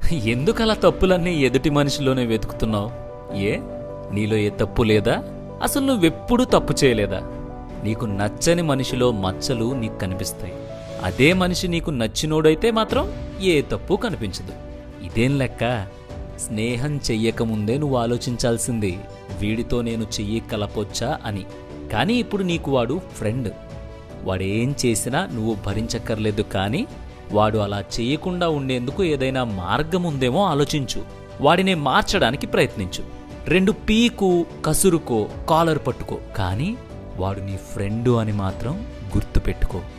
ఎందుకు అలా తప్పులన్నీ ఎదుటి మనిషిలోనే వెతుకుతున్నావు ఏ నీలో ఏ తప్పు లేదా అసలు నువ్వెప్పుడూ తప్పు చేయలేదా నీకు నచ్చని మనిషిలో మచ్చలు నీకు కనిపిస్తాయి అదే మనిషి నీకు నచ్చినోడైతే మాత్రం ఏ తప్పు కనిపించదు ఇదేం లెక్క స్నేహం చెయ్యకముందే నువ్వు ఆలోచించాల్సింది వీడితో నేను చెయ్యి కలపొచ్చా అని కానీ ఇప్పుడు నీకు వాడు ఫ్రెండ్ వాడేం చేసినా నువ్వు భరించక్కర్లేదు కానీ వాడు అలా చేయకుండా ఉండేందుకు ఏదైనా మార్గం ఉందేమో ఆలోచించు వాడిని మార్చడానికి ప్రయత్నించు రెండు పీకు కసురుకో కాలర్ పట్టుకో కానీ వాడు నీ ఫ్రెండు అని మాత్రం గుర్తుపెట్టుకో